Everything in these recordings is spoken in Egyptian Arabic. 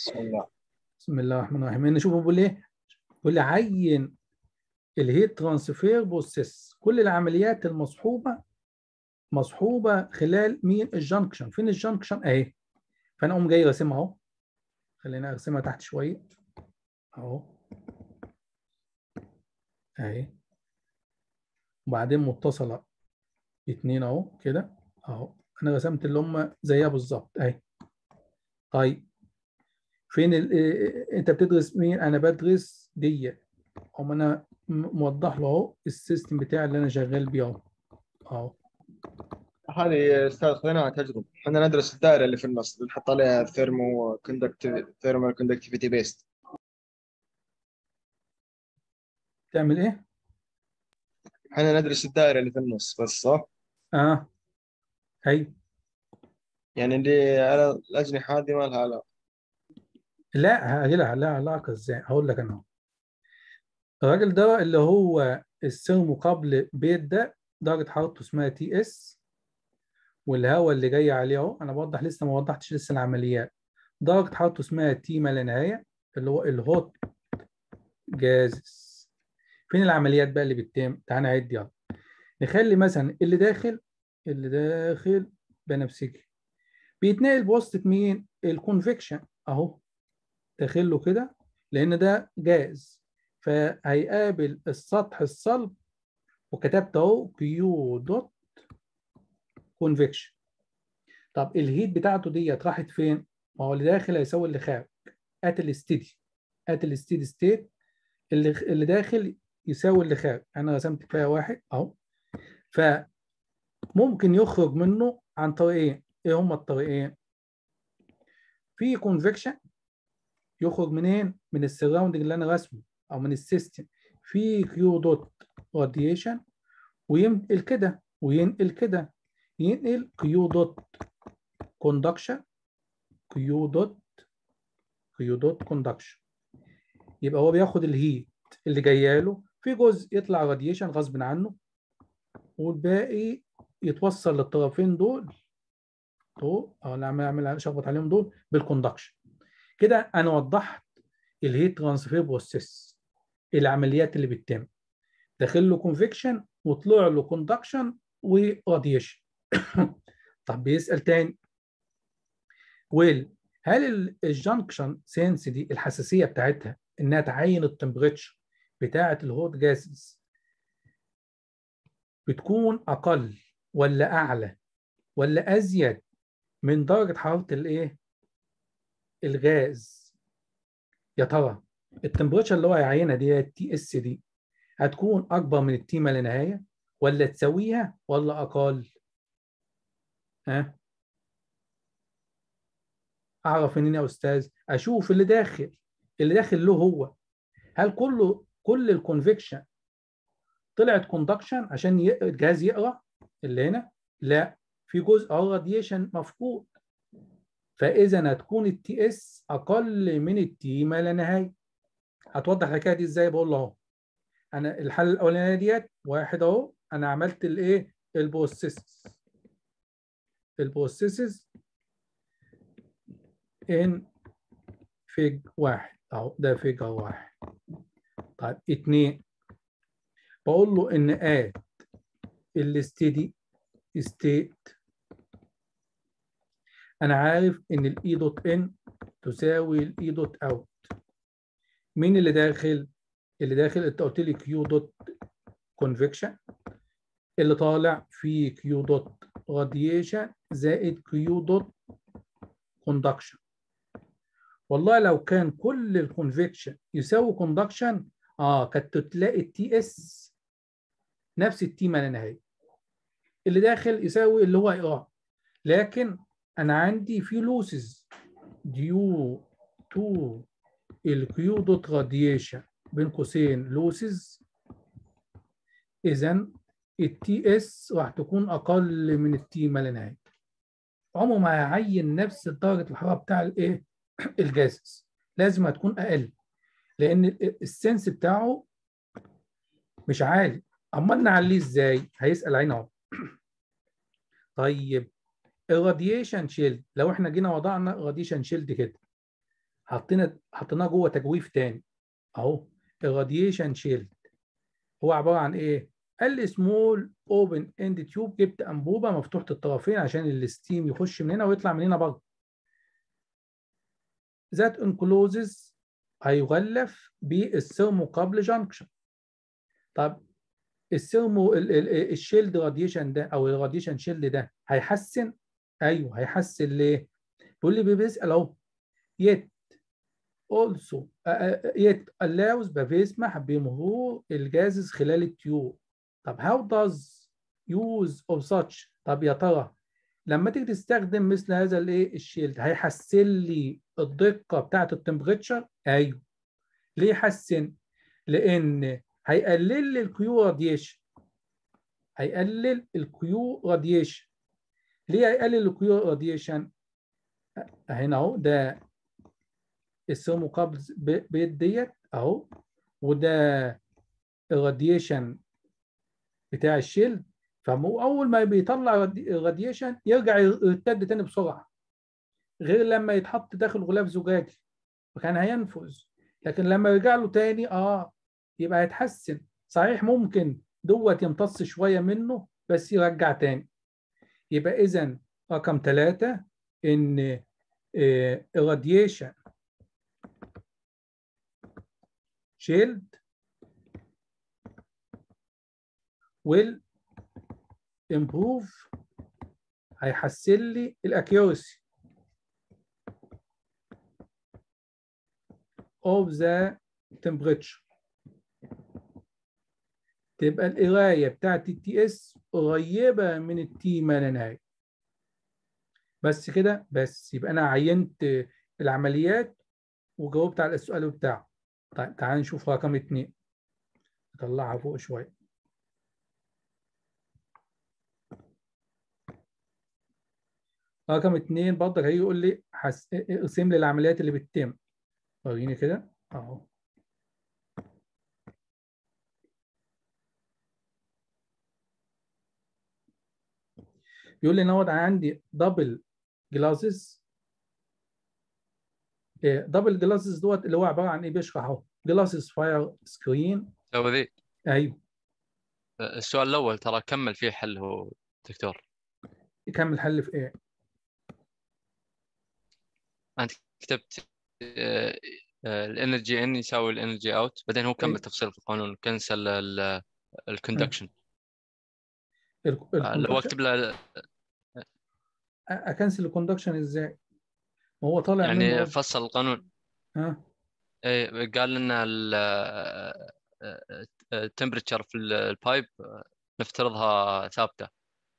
بسم الله بسم الله الرحمن الرحيم نشوف بيقول ايه بيقول لي عين الهيت ترانسفير بروسيس كل العمليات المصحوبه مصحوبه خلال مين الجنكشن فين الجنكشن اهي فانا اقوم جاي راسمها اهو خلينا ارسمها تحت شويه اهو اهي وبعدين متصله اتنين اهو كده اهو انا رسمت اللي هم زيها بالظبط اهي طيب فين ال... انت بتدرس مين انا بدرس دي هم انا موضح له اهو السيستم بتاعي اللي انا شغال بيه اهو اهو هذه استاذ خذيناها تجربه احنا ندرس الدائره اللي في النص بنحط عليها ثيرمو كوندكتيف ثيرمال كوندكتيفيتي بيست تعمل ايه؟ احنا ندرس الدائره اللي في النص بس صح؟ اه ايوه يعني اللي على الاجنحه هذه ما لها علاقه لا هاجي لها لها علاقه ازاي؟ هقول لك انا اهو الراجل ده اللي هو السيرمو قبل بيت ده درجه حرارته اسمها تي اس والهواء اللي جاي عليه اهو انا بوضح لسه ما وضحتش لسه العمليات درجه حرارته اسمها تي ما لا نهايه اللي هو الهوت جازس فين العمليات بقى اللي بتتم تعالى نعد يلا نخلي مثلا اللي داخل اللي داخل بنفسجي بيتنقل بواسطه مين الكونفكشن اهو داخل له كده لان ده جاز فهيقابل السطح الصلب وكتبت اهو كيو دوت كونفكشن طب الهيت بتاعته ديت راحت فين؟ ما هو اللي داخل هيساوي اللي خارج ات الستيدي ات الستيدي ستيت اللي اللي داخل يساوي اللي خارج انا رسمت كفايه واحد اهو فممكن يخرج منه عن طريقين ايه هما الطريقين؟ في كونفكشن يخرج منين؟ من السراوندنج اللي انا رسمه او من السيستم في كيو دوت راديشن وينقل كده وينقل كده ينقل كيو دوت كوندكشن كيو دوت كيو دوت كوندكشن يبقى هو بياخد الهيت اللي جايه له في جزء يطلع راديشن غصب عنه والباقي يتوصل للطرفين دول دول او اللي عمال اعمل اشخبط عليهم دول بالكوندكشن كده انا وضحت الهيت ترانسفير بروسيس العمليات اللي بتتم داخل له كونفكشن وطلع له كوندكشن وراديشن طب بيسال تاني ويل هل الجنكشن سينس دي الحساسيه بتاعتها انها تعين التمبريتشر بتاعه الهوت جاسز بتكون اقل ولا اعلى ولا ازيد من درجه حراره الايه الغاز يا ترى التمبريتشر اللي هو هيعينها دي التي اس دي هتكون اكبر من التي ما لا نهايه ولا تساويها ولا اقل ها اعرف منين يا استاذ اشوف اللي داخل اللي داخل له هو هل كله كل الكونفكشن طلعت كوندكشن عشان الجهاز يقرا اللي هنا لا في جزء اه راديشن مفقود فاذا هتكون التي اس اقل من التي ما لا نهايه هتوضح الحكايه دي ازاي بقول له اهو انا الحاله الاولانيه ديت واحد اهو انا عملت الايه البروسيس البروسيسز ان فيج واحد اهو ده فيجر واحد طيب اتنين بقول له ان اد الستيدي ستيت انا عارف ان الاي دوت ان تساوي الاي دوت اوت مين اللي داخل اللي داخل انت قلت لي كيو دوت كونفكشن اللي طالع في كيو دوت راديشن زائد كيو دوت كوندكشن والله لو كان كل الكونفكشن يساوي كوندكشن اه كانت تلاقي التي اس نفس التي ما لا نهايه اللي داخل يساوي اللي هو هيقراه لكن انا عندي في لوسز ديو تو الكيو دوت راديشن بين قوسين لوسز اذا التي اس راح تكون اقل من التي ما لا نهايه عمره ما هيعين نفس درجه الحراره بتاع الايه الجاز لازم هتكون اقل لان السنس بتاعه مش عالي امال نعليه ازاي هيسال عين اهو طيب الراديشن شيلد لو احنا جينا وضعنا راديشن شيلد كده حطينا حطيناه جوه تجويف تاني اهو الراديشن شيلد هو عباره عن ايه؟ قال لي سمول اوبن اند تيوب جبت انبوبه مفتوحه الطرفين عشان الستيم يخش من هنا ويطلع من هنا برضه ذات انكلوزز هيغلف بالثيرموكابل جانكشن طب الثيرمو الشيلد راديشن ده او الراديشن شيلد ده هيحسن ايوه هيحسن ليه؟ بيقول لي بيسال اهو يت also yet allows بيسمح بمرور الجازز خلال التيوب طب how does use of such طب يا ترى لما تيجي تستخدم مثل هذا الايه الشيلد هيحسن لي الدقه بتاعه التمبريتشر ايوه ليه يحسن لان هيقلل لي الكيو راديشن هيقلل الكيو راديشن ليه هيقلل الكيو راديشن هنا اهو ده الثيرموكابلز بيد ديت اهو وده الراديشن بتاع الشيلد فاول ما بيطلع الراديشن يرجع يرتد تاني بسرعه غير لما يتحط داخل غلاف زجاجي فكان هينفذ لكن لما يرجع له تاني اه يبقى هيتحسن صحيح ممكن دوت يمتص شويه منه بس يرجع تاني يبقى اذا رقم ثلاثة ان الراديشن شيلد will improve هيحسن لي الاكيورسي of the temperature تبقى القرايه بتاعت التي اس قريبه من التي ما لا نهايه بس كده بس يبقى انا عينت العمليات وجاوبت على السؤال بتاعه طيب تعال نشوف رقم اتنين نطلعها فوق شويه رقم اتنين برضك هيجي يقول لي حس... ارسم لي العمليات اللي بتتم وريني كده اهو بيقول لي ان هو عندي دبل جلاسز دبل جلاسز دوت اللي هو عباره عن ايه بيشرح اهو جلاسز فاير سكرين تو ذي ايوه السؤال الاول ترى كمل فيه حل هو دكتور يكمل حل في ايه؟ انت كتبت الانرجي ان يساوي الانرجي اوت بعدين هو كمل إيه. تفصيل في القانون كنسل الكوندكشن ال- اللي هو الconduction- اكتب له اكنسل الكوندكشن ازاي؟ ما هو طالع منه يعني برضه. فصل القانون ها ايه قال لنا التمبرتشر في البايب نفترضها ثابته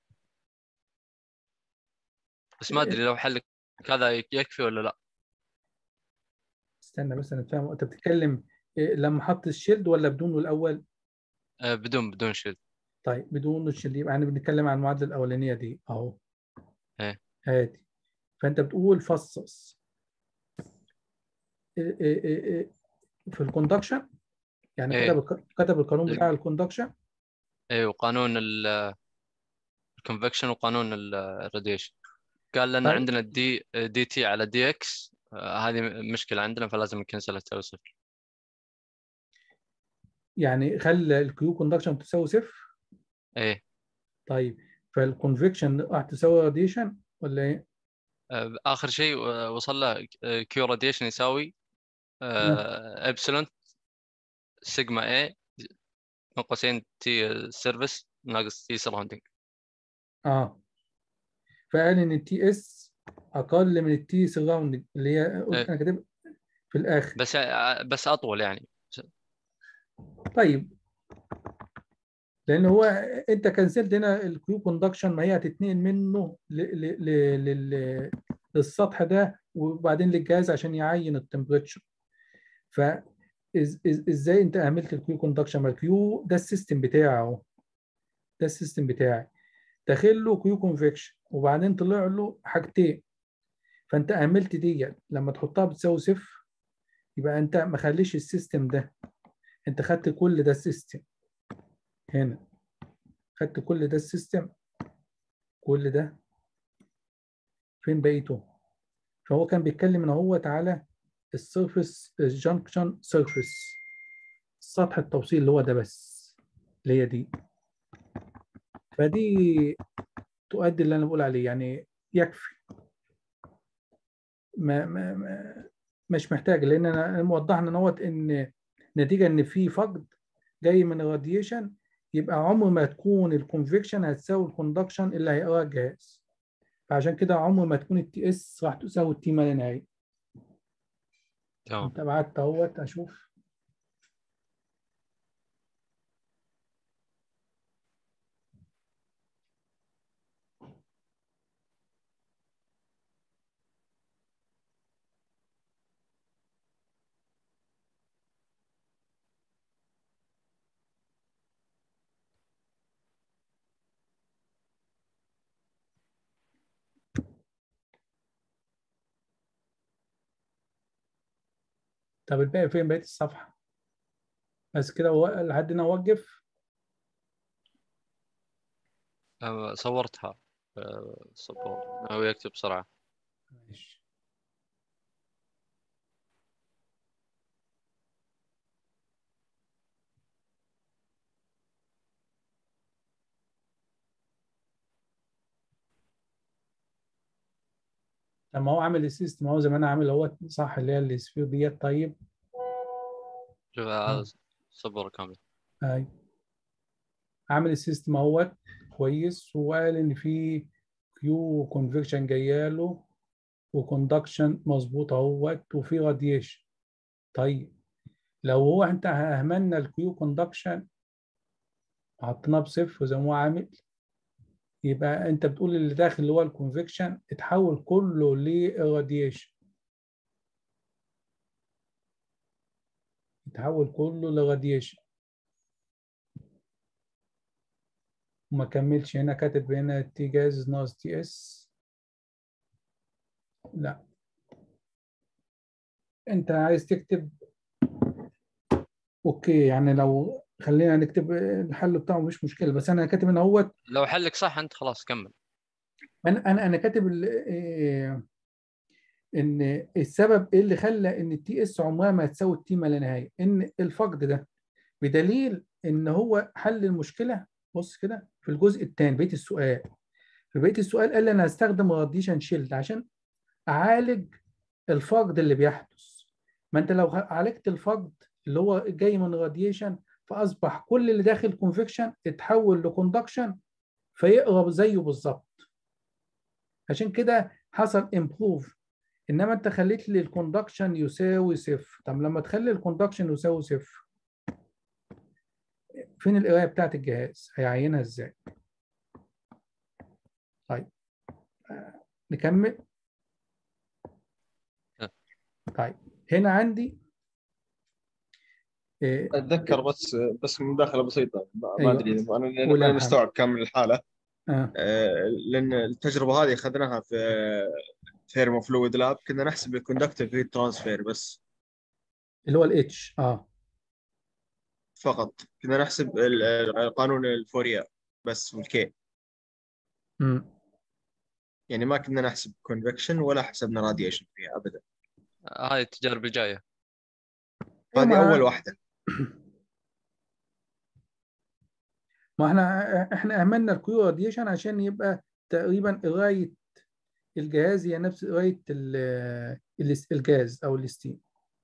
بس ما ادري لو حلك هذا يكفي ولا لا استنى بس انا فاهم انت بتتكلم إيه لما حط الشيلد ولا بدونه الاول؟ آه، بدون بدون شيء طيب بدون الشيلد يبقى احنا بنتكلم عن المعادله الاولانيه دي اهو ايه هادي فانت بتقول فصص إيه إيه إيه إيه في الكوندكشن يعني إيه. كتب كتب القانون بتاع الكوندكشن ايه وقانون الكونفكشن وقانون الراديشن قال لنا طيب. عندنا الدي دي تي على دي اكس هذه مشكله عندنا فلازم نكنسلها تساوي صفر يعني خلى الكيو كوندكشن تساوي صفر ايه طيب فالكونفكشن راح تساوي راديشن ولا ايه؟ آه، اخر شيء آه، وصل له كيو راديشن يساوي آه، ابسلون سيجما اي من قوسين تي سيرفيس ناقص تي سراوندينج اه فقال ان التي اس اقل من التي سراوندنج اللي هي قلت إيه. انا كاتب في الاخر بس آه، بس اطول يعني طيب لان هو انت كنسلت هنا الكيو كوندكشن ما هي هتتنقل منه ل... ل... ل... لل... للسطح ده وبعدين للجهاز عشان يعين التمبريتشر ف إز... إز... ازاي انت اهملت الكيو كوندكشن ما الكيو ده السيستم بتاعه اهو ده السيستم بتاعي داخل له كيو كونفكشن وبعدين طلع له حاجتين فانت اهملت دي لما تحطها بتساوي صفر يبقى انت ما خليش السيستم ده انت خدت كل ده السيستم هنا خدت كل ده السيستم كل ده فين بقيته فهو كان بيتكلم ان هو تعالى السيرفيس الجنكشن سيرفيس سطح التوصيل اللي هو ده بس اللي هي دي فدي تؤدي اللي انا بقول عليه يعني يكفي ما, ما, ما مش محتاج لان انا موضحنا نوت ان نتيجه ان في فقد جاي من الراديشن يبقى عمر ما تكون الكونفكشن هتساوي الكوندكشن اللي هيقراه الجهاز فعشان كده عمر ما تكون التي اس راح تساوي التي ما لا نهايه تمام انت بعت اهوت اشوف طب الباقي فين بقيه الصفحه بس كده هو- لحد هنا اوقف أه، صورتها أه، صبور هو يكتب بسرعة ماشي طب ما هو عامل السيستم هو زي ما انا عامل اهوت صح اللي هي السفير ديت طيب شوف هذا صبور كامل اي عامل السيستم اهوت كويس وقال ان في كيو كونفكشن جايه وكوندكشن مظبوط اهوت وفي راديشن طيب لو هو انت اهملنا الكيو كوندكشن وحطيناه بصفر زي ما هو عامل يبقى انت بتقول اللي داخل اللي هو الكونفكشن اتحول كله للراديشن اتحول كله لراديشن وما كملش هنا كاتب هنا تي جاز ناقص تي اس لا انت عايز تكتب اوكي يعني لو خلينا نكتب الحل بتاعه مش مشكله بس انا كاتب ان هو لو حلك صح أنت خلاص كمل انا انا انا كاتب ال- إيه، ان السبب ايه اللي خلى ان التي اس عمرها ما هتساوي التي ما لا نهايه ان الفقد ده بدليل ان هو حل المشكله بص كده في الجزء الثاني بقيه السؤال في بقيه السؤال قال لي انا هستخدم راديشن شيلد عشان اعالج الفقد اللي بيحدث ما انت لو عالجت الفقد اللي هو جاي من راديشن فاصبح كل اللي داخل كونفكشن اتحول لكوندكشن فيقرب زيه بالظبط عشان كده حصل امبروف انما انت خليت لي الكوندكشن يساوي صفر طب لما تخلي الكوندكشن يساوي صفر فين القرايه بتاعت الجهاز هيعينها ازاي طيب آه، نكمل أه. طيب هنا عندي آه، اتذكر بس بس مداخله بسيطه ما ما أيوة. ادري إذا- انا ولا انا الحال. مستوعب كامل الحاله آه. آه، لان التجربه هذه اخذناها في ثيرمو فلويد لاب كنا نحسب الكوندكتيف هيت ترانسفير بس اللي هو الاتش اه فقط كنا نحسب ال- ال- قانون الفورير بس والكي مم. يعني ما كنا نحسب كونفكشن ولا حسبنا راديشن فيها ابدا هاي التجارب الجاية هذه ما- اول واحده ما احنا احنا اهملنا الكيو راديشن عشان يبقى تقريبا قرايه الجهاز هي نفس قرايه ال- ال- الجاز او الستيم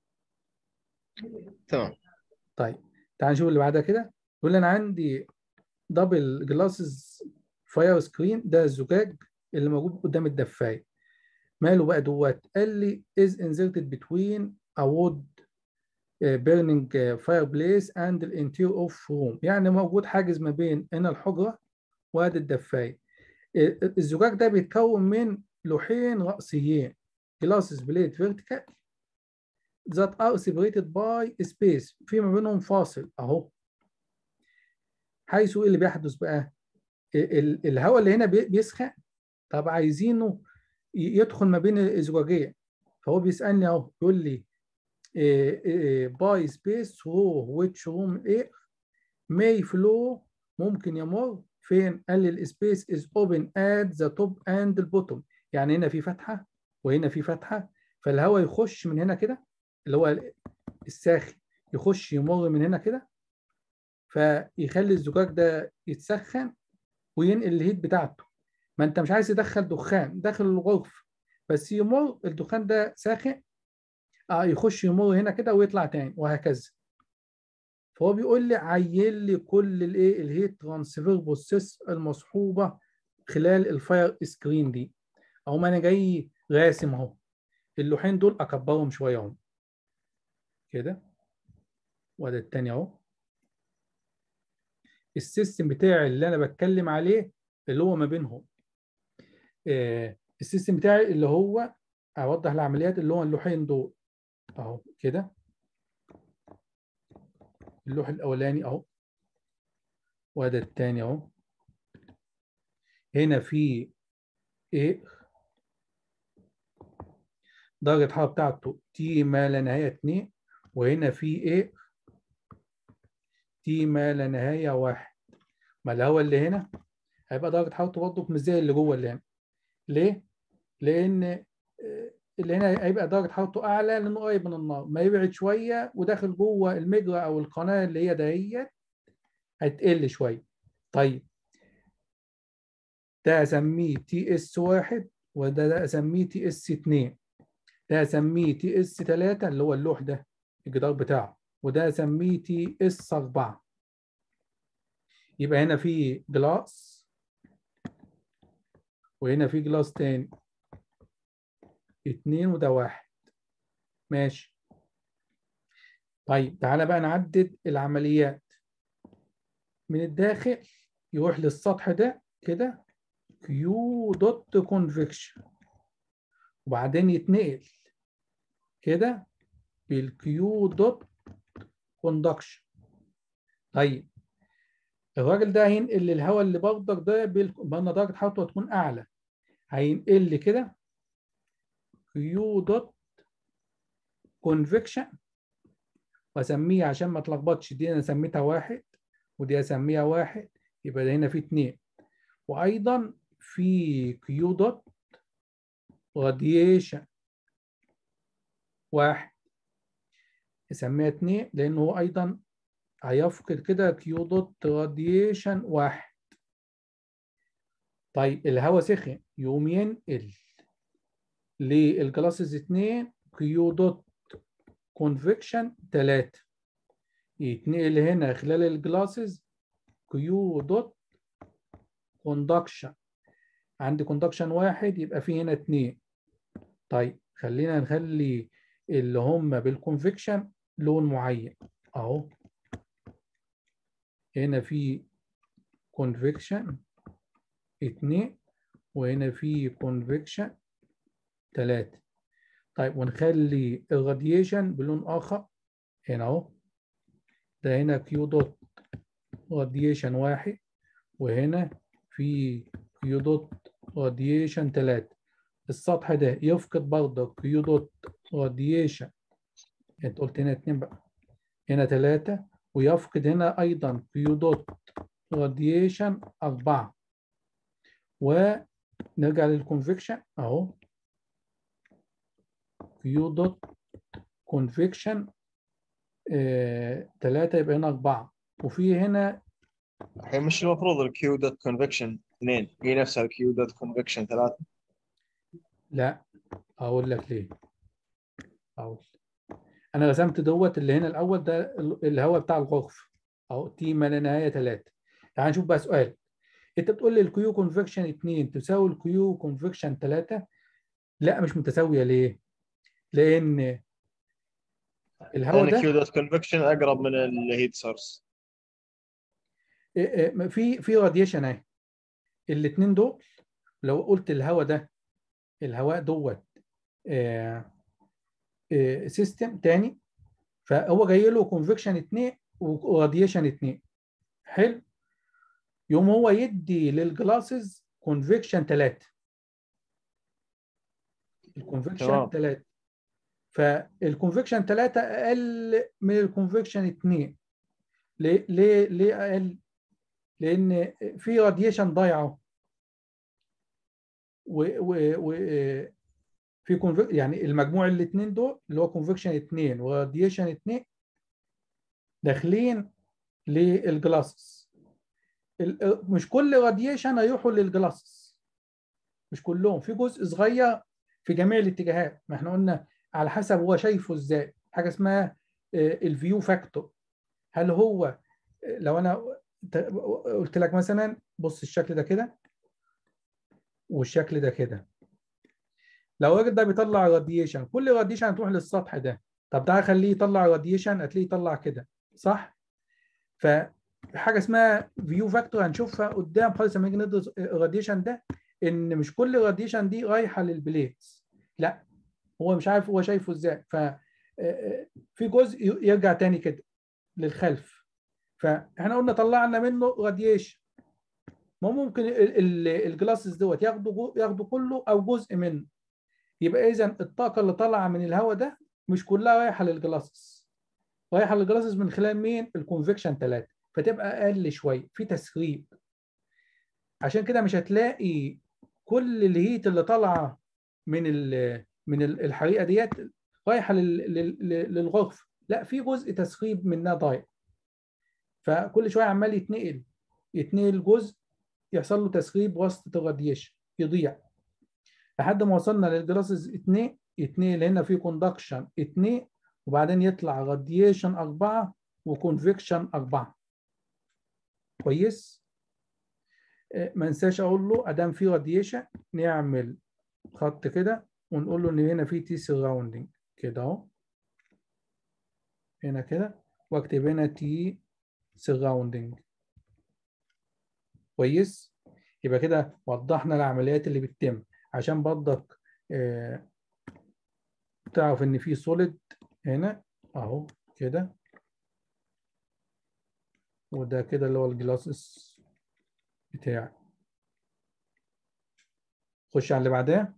تمام طيب تعال نشوف اللي بعدها كده يقول لي انا عندي دبل جلاسز فاير سكرين ده الزجاج اللي موجود قدام الدفايه ماله بقى دوت قال لي is inserted between a wood uh, burning uh, fireplace and the interior of room يعني موجود حاجز ما بين هنا الحجره وادي الدفايه ال- الزجاج ده بيتكون من لوحين رأسيين glasses plate vertical that are separated by space في ما بينهم فاصل اهو حيث ايه اللي بيحدث بقى ال- ال- الهواء اللي هنا بي- بيسخن طب عايزينه ي- يدخل ما بين الزجاجيه فهو بيسالني اهو يقول لي باي سبيس through which room air may flow ممكن يمر فين؟ قال لي السبيس is open at the top and the bottom يعني هنا في فتحه وهنا في فتحه فالهواء يخش من هنا كده اللي هو الساخن يخش يمر من هنا كده فيخلي الزجاج ده يتسخن وينقل الهيت بتاعته ما انت مش عايز تدخل دخان داخل الغرفه بس يمر الدخان ده ساخن اه يخش يمر هنا كده ويطلع تاني وهكذا فهو بيقول لي عين لي كل الايه الهيت ترانسفير بروسيس المصحوبه خلال الفاير سكرين دي اهو ما انا جاي راسم اهو اللوحين دول اكبرهم شويه اهو كده وده التاني اهو السيستم بتاعي اللي انا بتكلم عليه اللي هو ما بينهم آه السيستم بتاعي اللي هو اوضح العمليات اللي هو اللوحين دول اهو كده اللوح الاولاني اهو وده الثاني اهو هنا في ايه درجة الحرارة بتاعته تي ما لا نهاية 2 وهنا في ايه تي ما لا نهاية واحد ما الهواء اللي هنا هيبقى درجة حرارته برضه مش زي اللي جوه اللي هنا ليه؟ لأن اللي هنا هيبقى درجة حرارته أعلى لأنه قريب من النار ما يبعد شوية وداخل جوه المجرى أو القناة اللي هي دهيت هتقل شوية طيب ده أسميه تي اس واحد وده ده أسميه تي اس اتنين ده أسميه تي اس تلاتة اللي هو اللوح ده الجدار بتاعه وده أسميه تي اس أربعة يبقى هنا في جلاس وهنا في جلاس تاني اتنين وده واحد ماشي طيب تعالى بقى نعدد العمليات من الداخل يروح للسطح ده كده كيو دوت كونفكشن وبعدين يتنقل كده بالكيو دوت كوندكشن طيب الراجل ده هينقل الهواء اللي برضك ده بقى درجه حرارته هتكون اعلى هينقل لي كده كيو دوت كونفكشن واسميه عشان ما اتلخبطش دي انا سميتها واحد ودي اسميها واحد يبقى ده هنا في اتنين وايضا في كيو دوت راديشن واحد اسميها اتنين لانه هو ايضا هيفقد كده كيو دوت راديشن واحد طيب الهواء سخن يقوم ينقل للجلاسز 2 كيو دوت كونفكشن 3 يتنقل هنا خلال الجلاسز كيو دوت كوندكشن عندي كوندكشن واحد يبقى في هنا اتنين طيب خلينا نخلي اللي هم بالكونفكشن لون معين اهو هنا في كونفكشن اتنين وهنا في كونفكشن تلاتة طيب ونخلي الراديشن بلون آخر هنا أهو ده هنا كيو دوت راديشن واحد وهنا في كيو دوت راديشن تلاتة السطح ده يفقد برضه كيو دوت راديشن انت قلت هنا اتنين بقى هنا تلاتة ويفقد هنا أيضا كيو دوت راديشن أربعة ونرجع للكونفكشن أهو كيو دوت كونفكشن ثلاثة يبقى هنا أربعة وفي هنا الحين مش المفروض الكيو دوت كونفكشن اثنين هي نفسها الكيو دوت كونفكشن ثلاثة لا أقول لك ليه أقول أنا رسمت دوت اللي هنا الأول ده الهواء بتاع الغرف أهو تي ما لا نهاية ثلاثة تعال نشوف بقى سؤال أنت بتقول لي الكيو كونفكشن 2 تساوي الكيو كونفكشن 3 لا مش متساوية ليه؟ لأن الهواء لان ده الكيو دوت كونفكشن اقرب من الهيت سورس في في راديشن اهي الاثنين دول لو قلت الهواء ده الهواء دوت سيستم تاني فهو جاي له كونفكشن 2 وراديشن 2 حلو يوم هو يدي للجلاسز كونفكشن 3 الكونفكشن تمام. 3 فالكونفكشن 3 اقل من الكونفكشن 2 ليه ليه ليه اقل لان في راديشن ضايعه و و و في conve- يعني المجموع الاثنين دول اللي هو كونفكشن 2 وراديشن 2 داخلين للجلاسس ال- مش كل راديشن هيروحوا للجلاسس مش كلهم في جزء صغير في جميع الاتجاهات ما احنا قلنا على حسب هو شايفه ازاي حاجه اسمها الفيو فاكتور هل هو آه، لو انا ت- قلت لك مثلا بص الشكل ده كده والشكل ده كده لو الراجل ده بيطلع راديشن كل راديشن هتروح للسطح ده طب تعالى خليه يطلع راديشن هتلاقيه يطلع كده صح فحاجه اسمها فيو فاكتور هنشوفها قدام خالص لما نيجي ندرس الراديشن ده ان مش كل راديشن دي رايحه للبليتس لا هو مش عارف هو شايفه ازاي ف آه، آه، في جزء يرجع تاني كده للخلف فاحنا قلنا طلعنا منه راديشن ما ممكن ال- ال- الجلاسز دوت ياخدوا جو- ياخدوا كله او جزء منه يبقى اذا الطاقه اللي طالعه من الهواء ده مش كلها رايحه للجلاسز رايحه للجلاسز من خلال مين الكونفكشن 3 فتبقى اقل شويه في تسريب عشان كده مش هتلاقي كل الهيت اللي طالعه من ال من ال- الحريقه ديت رايحه لل- لل- للغرفه لا في جزء تسريب منها ضايع فكل شويه عمال يتنقل يتنقل جزء يحصل له تسريب وسط الراديشن يضيع لحد ما وصلنا للجلاسز 2 يتنقل هنا في كوندكشن 2 وبعدين يطلع راديشن 4 وكونفكشن 4 كويس آه، ما انساش اقول له ادام في راديشن نعمل خط كده ونقول له ان هنا في تي سراوندنج كده اهو هنا كده واكتب هنا تي سراوندنج كويس يبقى كده وضحنا العمليات اللي بتتم عشان برضك آه، تعرف ان في سوليد هنا اهو كده وده كده اللي هو الجلاسس بتاعي خش على اللي بعدها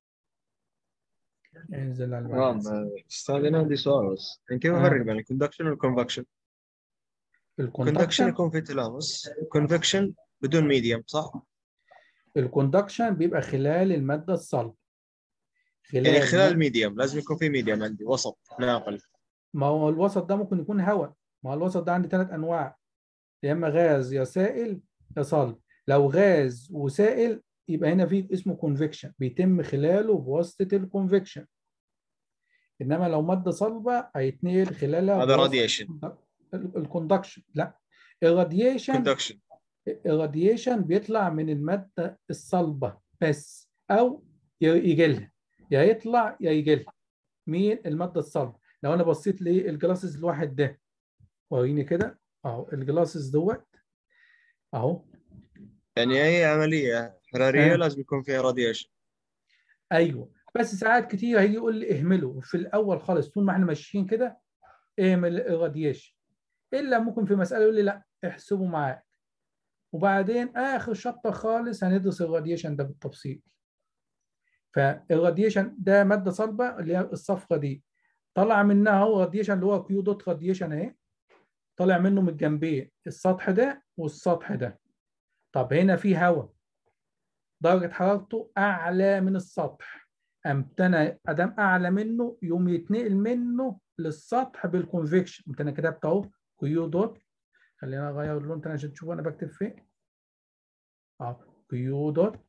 انزل على اللي تمام بعدها آه، استاذ انا عندي سؤال بس يعني كيف آه. افرق بين الكوندكشن والكونفكشن؟ الكوندكشن الكوندكشن يكون في تلامس الكونفكشن بدون ميديم صح؟ الكوندكشن بيبقى خلال المادة الصلبة خلال يعني خلال الميديم لازم يكون في ميديم عندي وسط ناقل ما هو الوسط ده ممكن يكون هواء ما هو الوسط ده عندي ثلاث انواع يا اما غاز يا سائل يا صلب لو غاز وسائل يبقى هنا في اسمه كونفكشن بيتم خلاله بواسطة الكونفكشن انما لو مادة صلبة هيتنقل خلالها هذا بواسطة راديشن الكوندكشن لا الراديشن كوندكشن الراديشن بيطلع من المادة الصلبة بس أو يجي لها يا يطلع يا يجي لها مين المادة الصلبة لو أنا بصيت للجلاسز الواحد ده وريني كده أهو الجلاسز دوت أهو يعني اي عمليه حراريه آه. لازم يكون فيها راديشن أيوه بس ساعات كتير هيجي يقول لي اهمله في الأول خالص طول ما احنا ماشيين كده اهمل الراديشن إلا ممكن في مسألة يقول لي لا احسبه معاك وبعدين آخر شابتر خالص هندرس الراديشن ده بالتفصيل فالراديشن ده ماده صلبه اللي هي الصفرة دي طلع منها هو راديشن اللي هو كيو دوت راديشن اهي طالع منه من الجنبين السطح ده والسطح ده طب هنا في هواء درجه حرارته اعلى من السطح قمت انا ادام اعلى منه يقوم يتنقل منه للسطح بالكونفكشن قمت انا كتبت اهو كيو دوت خلينا اغير اللون تاني عشان تشوفوا انا بكتب فين اهو كيو دوت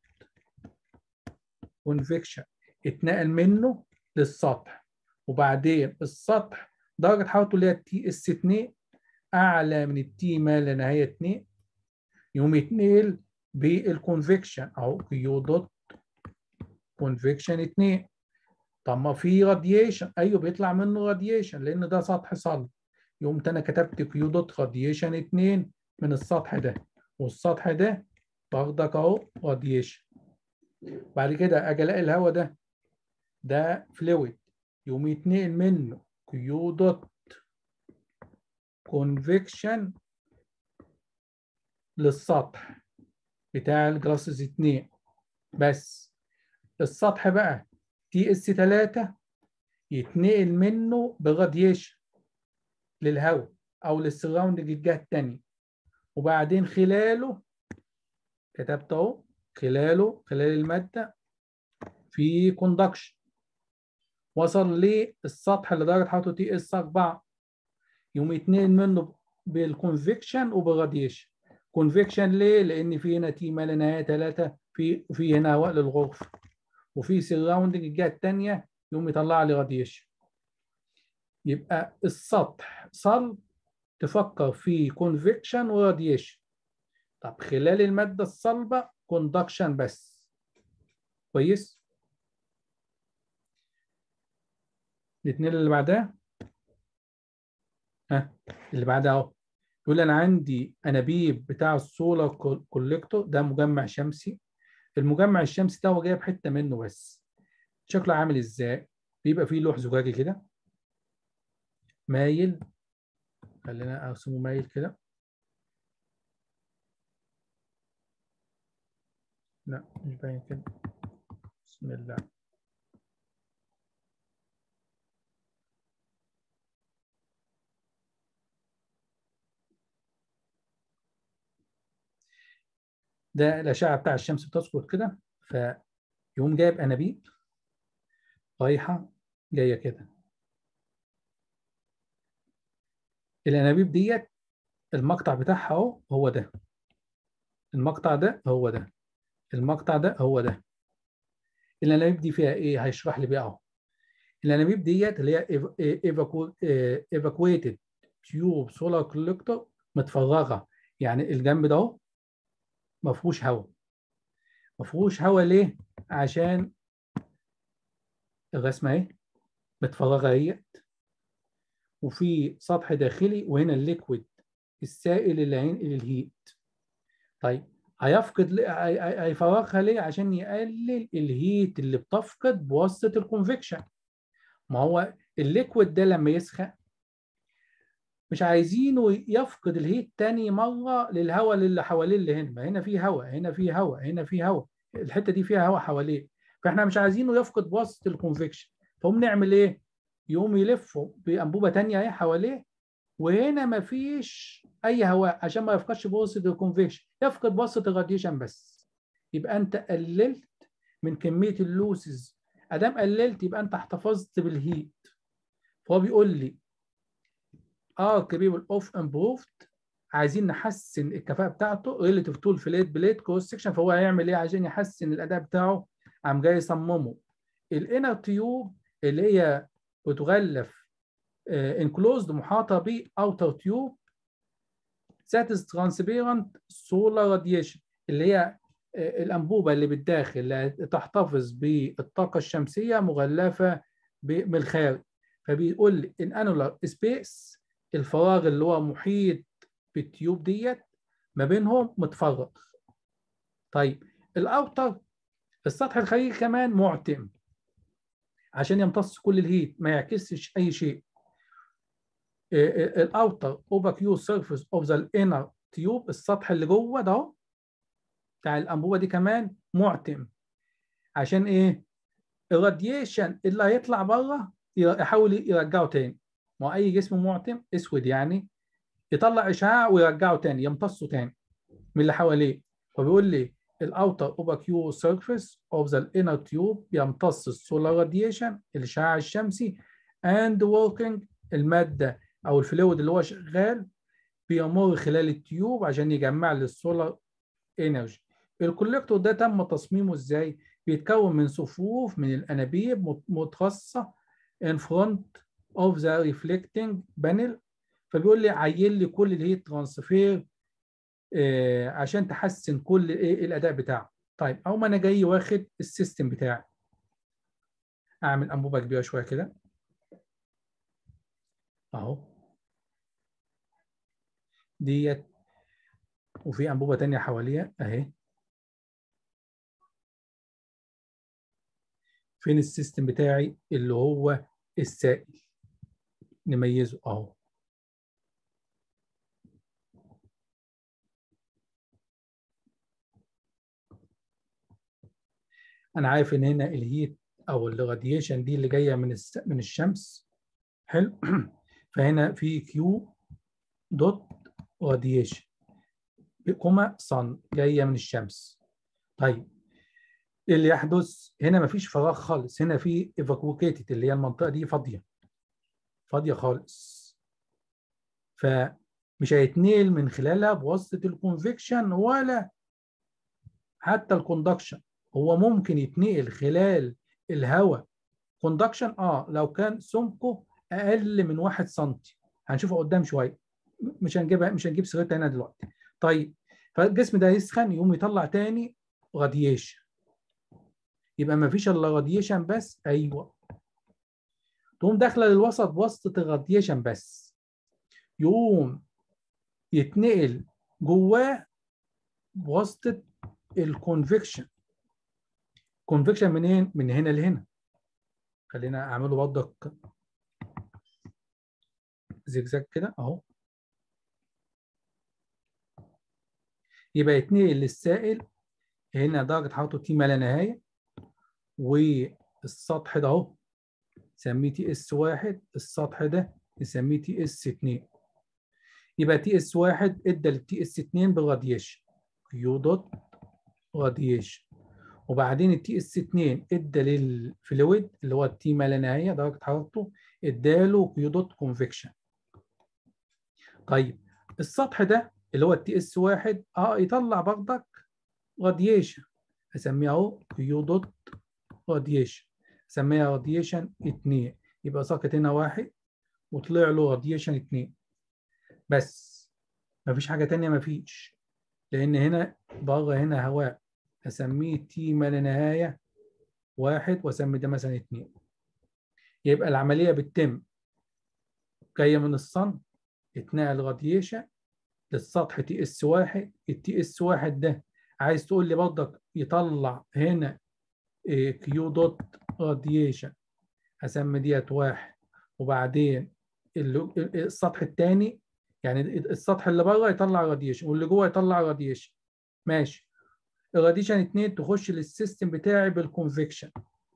كونفكشن اتنقل منه للسطح وبعدين السطح درجة حرارته اللي هي التي اس 2 أعلى من التي ما لا نهاية 2 يقوم يتنقل بالكونفكشن أهو كيو دوت كونفكشن 2 طب ما في راديشن أيوه بيطلع منه راديشن لأن ده سطح صلب يقوم أنا كتبت كيو دوت راديشن 2 من السطح ده والسطح ده باخدك أهو راديشن بعد كده اجي الاقي الهواء ده ده فلويد يقوم يتنقل منه كيو دوت كونفكشن للسطح بتاع الجلاسز 2 بس السطح بقى تي اس 3 يتنقل منه براديشن للهواء او للسراوندنج الجهه الثانيه وبعدين خلاله كتبت اهو خلاله خلال المادة في كوندكشن وصل للسطح اللي درجه حرارته تي اس 4 يوم يتنقل منه بالكونفكشن وبالراديشن كونفكشن ليه؟ لان في هنا تي ما لا نهايه 3 في في هنا هواء للغرفه وفي سراوندنج الجهه الثانيه يقوم يطلع لي راديشن يبقى السطح صلب تفكر في كونفكشن وراديشن طب خلال الماده الصلبه كوندكشن بس كويس الاثنين اللي بعدها ها اللي بعدها اهو يقول انا عندي انابيب بتاع السولار كوليكتور ده مجمع شمسي المجمع الشمسي ده هو جايب حته منه بس شكله عامل ازاي بيبقى فيه لوح زجاجي كده مايل خلينا ارسمه مايل كده لا مش باين كده بسم الله ده الأشعة بتاع الشمس بتسقط كده فيقوم جايب أنابيب رايحة جاية كده الأنابيب ديت المقطع بتاعها أهو هو ده المقطع ده هو ده المقطع ده هو ده الأنابيب دي فيها إيه؟ هيشرح لي بقى أهو الأنابيب ديت اللي هي evacuated tube solar collector متفرغة يعني الجنب ده أهو ما فيهوش هواء ما فيهوش هواء ليه عشان الرسمه اهي متفرغه اهيت وفي سطح داخلي وهنا الليكويد السائل اللي هينقل الهيت طيب هيفقد هيفرغها ليه عشان يقلل الهيت اللي بتفقد بواسطه الكونفكشن ما هو الليكويد ده لما يسخن مش عايزينه يفقد الهيت تاني مرة للهواء اللي حواليه اللي هنا ما هنا في هواء هنا في هواء هنا في هواء الحتة دي فيها هواء حواليه فاحنا مش عايزينه يفقد بواسطة الكونفكشن فهم نعمل ايه؟ يقوم يلفوا بأنبوبة تانية اهي حواليه وهنا ما فيش أي هواء عشان ما يفقدش بواسطة الكونفكشن يفقد بواسطة الراديشن بس يبقى أنت قللت من كمية اللوسز أدام قللت يبقى أنت احتفظت بالهيت فهو بيقول لي ار كبير اوف امبروفد عايزين نحسن الكفاءه بتاعته ريليتيف تول فليت بليت كروس سكشن فهو هيعمل ايه عشان يحسن الاداء بتاعه قام جاي يصممه الانر تيوب اللي هي بتغلف انكلوزد محاطه ب اوتر تيوب ذات از ترانسبيرنت سولار راديشن اللي هي الانبوبه اللي بالداخل اللي تحتفظ بالطاقه الشمسيه مغلفه من الخارج فبيقول لي ان انولار سبيس الفراغ اللي هو محيط بالتيوب ديت ما بينهم متفرغ طيب الاوتر السطح الخارجي كمان معتم عشان يمتص كل الهيت ما يعكسش اي شيء الاوتر اوباك يو سيرفيس اوف ذا انر تيوب السطح اللي جوه ده بتاع الانبوبه دي كمان معتم عشان ايه الراديشن اللي هيطلع بره يحاول يرجعه تاني ما اي جسم معتم اسود يعني يطلع اشعاع ويرجعه تاني يمتصه تاني من اللي حواليه فبيقول لي الاوتر اوباكيو سيرفيس اوف ذا انر تيوب يمتص السولار راديشن الاشعاع الشمسي اند working الماده او الفلويد اللي هو شغال بيمر خلال التيوب عشان يجمع لي السولار انرجي الكوليكتور ده تم تصميمه ازاي بيتكون من صفوف من الانابيب مترصه in front of the reflecting panel فبيقول لي عين لي كل الهيت ترانسفير آه عشان تحسن كل ايه الاداء بتاعه طيب اول ما انا جاي واخد السيستم بتاعي اعمل انبوبه كبيره شويه كده اهو ديت وفي انبوبه تانية حواليها اهي فين السيستم بتاعي اللي هو السائل نميزه اهو انا عارف ان هنا الهيت او الراديشن دي اللي جايه من من الشمس حلو فهنا في كيو دوت راديشن كوما صن جايه من الشمس طيب إيه اللي يحدث هنا مفيش فراغ خالص هنا في evacuated اللي هي المنطقه دي فاضيه فاضيه خالص فمش هيتنقل من خلالها بواسطه الكونفكشن ولا حتى الكوندكشن هو ممكن يتنقل خلال الهواء كوندكشن اه لو كان سمكه اقل من 1 سم هنشوفه قدام شويه مش هنجيبها مش هنجيب سيرتها هنا دلوقتي طيب فالجسم ده يسخن يقوم يطلع تاني راديشن يبقى ما فيش الا راديشن بس ايوه تقوم داخله للوسط بواسطه الراديشن بس يقوم يتنقل جواه بواسطه الكونفكشن كونفكشن منين من هنا لهنا خلينا اعمله برضك زجزاج كده اهو يبقى يتنقل للسائل هنا درجة حرارته تي ما لا نهاية والسطح ده اهو نسميه تي اس واحد السطح ده نسميه تي اس اتنين يبقى تي اس واحد ادى للتي اس اتنين بالراديشن كيو دوت راديشن وبعدين التي اس 2 ادى للفلويد اللي هو التي ما لا نهايه درجه حرارته اداله كيو دوت كونفكشن طيب السطح ده اللي هو التي اس 1 اه يطلع برضك راديشن اسميها اهو كيو دوت راديشن اسميها راديشن 2 يبقى ساقط هنا واحد وطلع له راديشن 2 بس مفيش حاجه ثانيه مفيش لان هنا بره هنا هواء اسميه تي ما لا نهايه واحد واسمي ده مثلا اتنين يبقى العمليه بتتم جايه من الصن اتنقل راديشن للسطح تي اس واحد التي اس واحد ده عايز تقول لي برضك يطلع هنا كيو دوت راديشن هسمي ديت واحد وبعدين السطح الثاني يعني السطح اللي بره يطلع راديشن واللي جوه يطلع راديشن ماشي الراديشن 2 تخش للسيستم بتاعي بالكونفكشن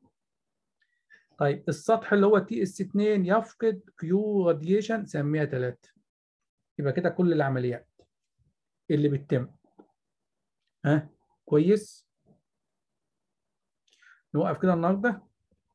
طيب السطح اللي هو تي اس 2 يفقد كيو راديشن سميها 3 يبقى كده كل العمليات اللي بتتم ها كويس نوقف كده النهارده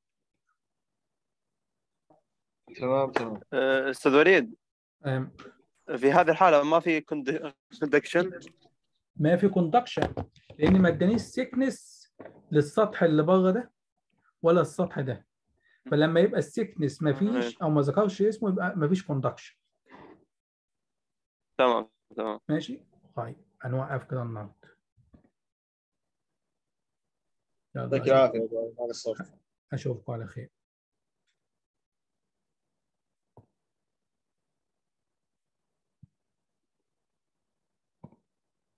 تمام تمام آه، استاذ وليد أم، في هذه الحاله ما في كوندكشن ما في كوندكشن لان ما ادانيش سيكنس للسطح اللي بره ده ولا السطح ده فلما يبقى السيكنس ما فيش او ما ذكرش اسمه يبقى ما فيش كوندكشن تمام تمام ماشي طيب هنوقف كده النهارده يلا يعطيك العافيه يا ابو علي، مع الصوت اشوفكم على خير